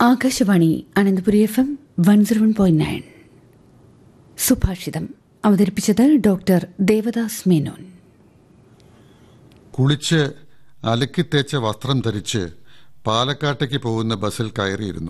Akashvani Ananthapuri F M one zero one point nine സുഭാഷിതം അവതരിപ്പിച്ചത് doctor Devdas Menon കുളിച്ച് അലക്കിത്തേച്ച വസ്ത്രം ധരിച്ച് പാലക്കാട്ടേക്ക് പോകുന്ന ബസ്സിൽ കയറിയിരുന്നു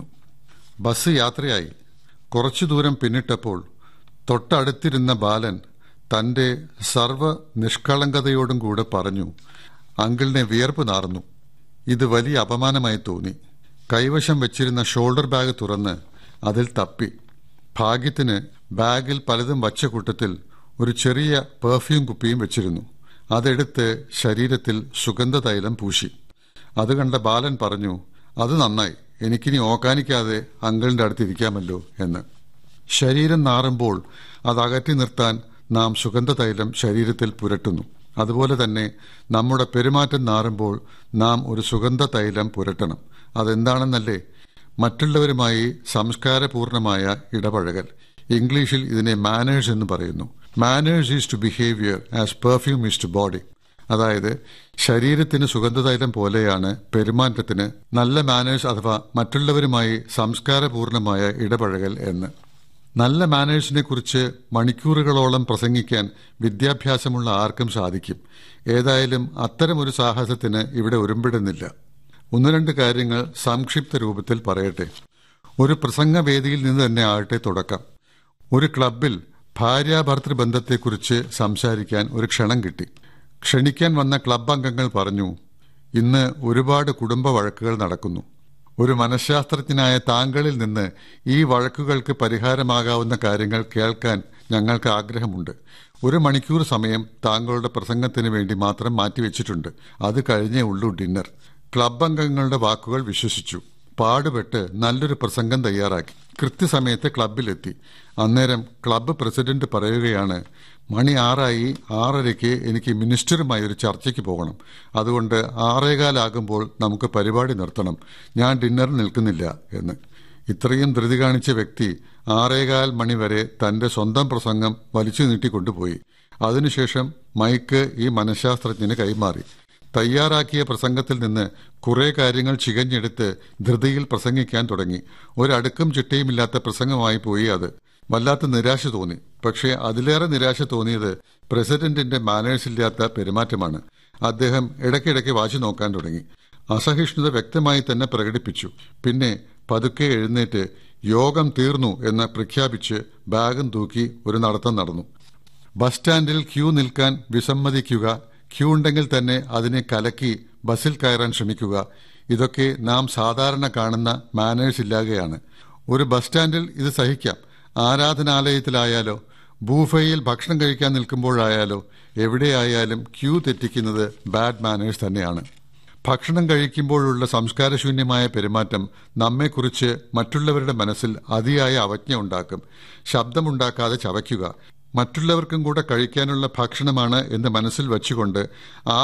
ബസ് യാത്രയായി കുറച്ചു ദൂരം പിന്നിട്ടപ്പോൾ തൊട്ടടുത്തിരുന്ന ബാലൻ തന്റെ സർവ നിഷ്കളങ്കതയോടും കൂടെ പറഞ്ഞു അങ്കിളിനെ വിയർപ്പ് നാർന്നു ഇത് വലിയ അപമാനമായി തോന്നി കൈവശം വെച്ചിരുന്ന ഷോൾഡർ ബാഗ് തുറന്ന് അതിൽ തപ്പി ഭാഗ്യത്തിന് ബാഗിൽ പലതും വച്ച കൂട്ടത്തിൽ ഒരു ചെറിയ പെർഫ്യൂം കുപ്പിയും വെച്ചിരുന്നു അതെടുത്ത് ശരീരത്തിൽ സുഗന്ധതൈലം പൂശി അത് കണ്ട ബാലൻ പറഞ്ഞു അത് നന്നായി എനിക്കിനി ഓക്കാനിക്കാതെ അങ്കിളിന്റെ അടുത്ത് ഇരിക്കാമല്ലോ എന്ന് ശരീരം നാറുമ്പോൾ അത് അകറ്റി നിർത്താൻ നാം സുഗന്ധതൈലം ശരീരത്തിൽ പുരട്ടുന്നു അതുപോലെ തന്നെ നമ്മുടെ പെരുമാറ്റം നാറുമ്പോൾ നാം ഒരു സുഗന്ധ തൈലം പുരട്ടണം അതെന്താണെന്നല്ലേ മറ്റുള്ളവരുമായി സംസ്കാരപൂർണമായ ഇടപഴകൽ ഇംഗ്ലീഷിൽ ഇതിനെ മാനേഴ്സ് എന്ന് പറയുന്നു manners is to behaviour as perfume is to body അതായത് ശരീരത്തിന് സുഗന്ധതൈലം പോലെയാണ് പെരുമാറ്റത്തിന് നല്ല മാനേഴ്സ് അഥവാ മറ്റുള്ളവരുമായി സംസ്കാരപൂർണമായ ഇടപഴകൽ എന്ന് നല്ല മാനേഴ്സിനെ കുറിച്ച് മണിക്കൂറുകളോളം പ്രസംഗിക്കാൻ വിദ്യാഭ്യാസമുള്ള ആർക്കും സാധിക്കും ഏതായാലും അത്തരമൊരു സാഹസത്തിന് ഇവിടെ ഒരുമ്പിടുന്നില്ല ഒന്ന് രണ്ട് കാര്യങ്ങൾ സംക്ഷിപ്ത രൂപത്തിൽ പറയട്ടെ ഒരു പ്രസംഗവേദിയിൽ നിന്ന് തന്നെ ആകട്ടെ തുടക്കം ഒരു ക്ലബിൽ ഭാര്യാഭർത്തൃ ബന്ധത്തെക്കുറിച്ച് സംസാരിക്കാൻ ഒരു ക്ഷണം കിട്ടി ക്ഷണിക്കാൻ വന്ന ക്ലബ് അംഗങ്ങൾ പറഞ്ഞു ഇന്ന് ഒരുപാട് കുടുംബ വഴക്കുകൾ നടക്കുന്നു ഒരു മനഃശാസ്ത്രജ്ഞനായ താങ്കളിൽ നിന്ന് ഈ വഴക്കുകൾക്ക് പരിഹാരമാകാവുന്ന കാര്യങ്ങൾ കേൾക്കാൻ ഞങ്ങൾക്ക് ആഗ്രഹമുണ്ട് ഒരു മണിക്കൂർ സമയം താങ്കളുടെ പ്രസംഗത്തിന് വേണ്ടി മാത്രം മാറ്റിവെച്ചിട്ടുണ്ട് അത് കഴിഞ്ഞേ ഉള്ളൂ ഡിന്നർ ക്ലബ് അംഗങ്ങളുടെ വാക്കുകൾ വിശ്വസിച്ചു പാടുപെട്ട് നല്ലൊരു പ്രസംഗം തയ്യാറാക്കി കൃത്യസമയത്ത് ക്ലബിലെത്തി അന്നേരം ക്ലബ്ബ് പ്രസിഡന്റ് പറയുകയാണ് മണി ആറായി ആറരയ്ക്ക് എനിക്ക് മിനിസ്റ്ററുമായി ഒരു ചർച്ചയ്ക്ക് പോകണം അതുകൊണ്ട് ആറേകാലാകുമ്പോൾ നമുക്ക് പരിപാടി നിർത്തണം ഞാൻ ഡിന്നറിന് നിൽക്കുന്നില്ല എന്ന് ഇത്രയും ധൃതി കാണിച്ച വ്യക്തി ആറേകാൽ മണി വരെ തന്റെ സ്വന്തം പ്രസംഗം വലിച്ചു നീട്ടിക്കൊണ്ടുപോയി അതിനുശേഷം മൈക്ക് ഈ മനഃശാസ്ത്രജ്ഞന് കൈമാറി തയ്യാറാക്കിയ പ്രസംഗത്തിൽ നിന്ന് കുറെ കാര്യങ്ങൾ ചികഞ്ഞെടുത്ത് ധൃതിയിൽ പ്രസംഗിക്കാൻ തുടങ്ങി ഒരടുക്കും ചിട്ടയുമില്ലാത്ത പ്രസംഗമായി പോയി അത് വല്ലാത്ത നിരാശ തോന്നി പക്ഷേ അതിലേറെ നിരാശ തോന്നിയത് പ്രസിഡന്റിന്റെ മാനേഴ്സ് ഇല്ലാത്ത പെരുമാറ്റമാണ് അദ്ദേഹം ഇടയ്ക്കിടയ്ക്ക് വാശി നോക്കാൻ തുടങ്ങി അസഹിഷ്ണുത വ്യക്തമായി തന്നെ പ്രകടിപ്പിച്ചു പിന്നെ പതുക്കെ എഴുന്നേറ്റ് യോഗം തീർന്നു എന്ന് പ്രഖ്യാപിച്ച് ബാഗും തൂക്കി ഒരു നടത്തം നടന്നു ബസ് സ്റ്റാൻഡിൽ ക്യൂ നിൽക്കാൻ വിസമ്മതിക്കുക ക്യൂ ഉണ്ടെങ്കിൽ തന്നെ അതിനെ കലക്കി ബസ്സിൽ കയറാൻ ശ്രമിക്കുക ഇതൊക്കെ നാം സാധാരണ കാണുന്ന മാനേഴ്സ് ഇല്ലാതെയാണ് ഒരു ബസ് സ്റ്റാൻഡിൽ ഇത് സഹിക്കാം ആരാധനാലയത്തിലായാലോ ബൂഫയിൽ ഭക്ഷണം കഴിക്കാൻ നിൽക്കുമ്പോഴായാലോ എവിടെയായാലും ക്യൂ തെറ്റിക്കുന്നത് ബാഡ് മാനേഴ്സ് തന്നെയാണ് ഭക്ഷണം കഴിക്കുമ്പോഴുള്ള സംസ്കാരശൂന്യമായ പെരുമാറ്റം നമ്മെക്കുറിച്ച് മറ്റുള്ളവരുടെ മനസ്സിൽ അതിയായ അവജ്ഞ ഉണ്ടാക്കും ശബ്ദമുണ്ടാക്കാതെ ചവയ്ക്കുക മറ്റുള്ളവർക്കും കൂടെ കഴിക്കാനുള്ള ഭക്ഷണമാണ് എന്ന് മനസ്സിൽ വച്ചുകൊണ്ട്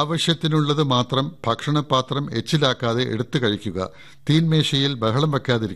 ആവശ്യത്തിനുള്ളത് മാത്രം ഭക്ഷണപാത്രം എച്ചിലാക്കാതെ എടുത്തു കഴിക്കുക തീൻമേശയിൽ ബഹളം വെക്കാതിരിക്കുക